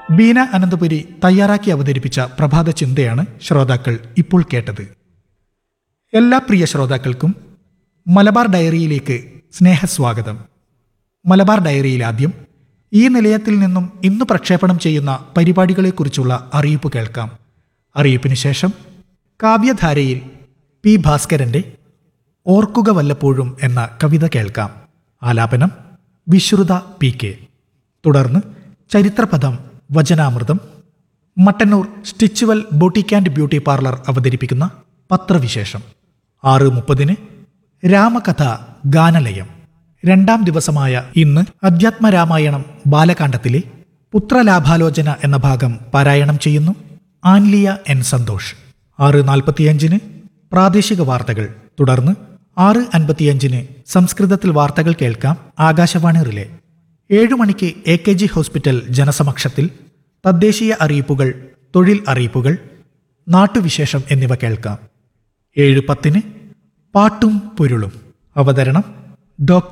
ബീന അനന്തപുരി തയ്യാറാക്കി അവതരിപ്പിച്ച പ്രഭാത ചിന്തയാണ് ശ്രോതാക്കൾ ഇപ്പോൾ കേട്ടത് എല്ലാ പ്രിയ ശ്രോതാക്കൾക്കും മലബാർ ഡയറിയിലേക്ക് സ്നേഹസ്വാഗതം മലബാർ ഡയറിയിൽ ആദ്യം ഈ നിലയത്തിൽ നിന്നും ഇന്ന് പ്രക്ഷേപണം ചെയ്യുന്ന പരിപാടികളെക്കുറിച്ചുള്ള അറിയിപ്പ് കേൾക്കാം അറിയിപ്പിന് ശേഷം കാവ്യധാരയിൽ പി ഭാസ്കരന്റെ ഓർക്കുക വല്ലപ്പോഴും എന്ന കവിത കേൾക്കാം ആലാപനം വിശ്രുത പി കെ തുടർന്ന് ചരിത്രപഥം വചനാമൃതം മട്ടന്നൂർ സ്റ്റിച്ചുവൽ ബൊട്ടിക് ആൻഡ് ബ്യൂട്ടി പാർലർ അവതരിപ്പിക്കുന്ന പത്രവിശേഷം ആറ് മുപ്പതിന് രാമകഥ ഗാനലയം രണ്ടാം ദിവസമായ ഇന്ന് അധ്യാത്മരാമായണം ബാലകാണ്ഡത്തിലെ പുത്രലാഭാലോചന എന്ന ഭാഗം പാരായണം ചെയ്യുന്നു ആൻലിയ എൻ സന്തോഷ് ആറ് നാൽപ്പത്തിയഞ്ചിന് പ്രാദേശിക വാർത്തകൾ തുടർന്ന് ആറ് അൻപത്തിയഞ്ചിന് സംസ്കൃതത്തിൽ വാർത്തകൾ കേൾക്കാം ആകാശവാണി റിലേ ഏഴു മണിക്ക് എ കെ ജി ഹോസ്പിറ്റൽ ജനസമക്ഷത്തിൽ തദ്ദേശീയ അറിയിപ്പുകൾ തൊഴിൽ അറിയിപ്പുകൾ നാട്ടുവിശേഷം എന്നിവ കേൾക്കാം ഏഴ് പത്തിന് പാട്ടും പൊരുളും അവതരണം ഡോക്ടർ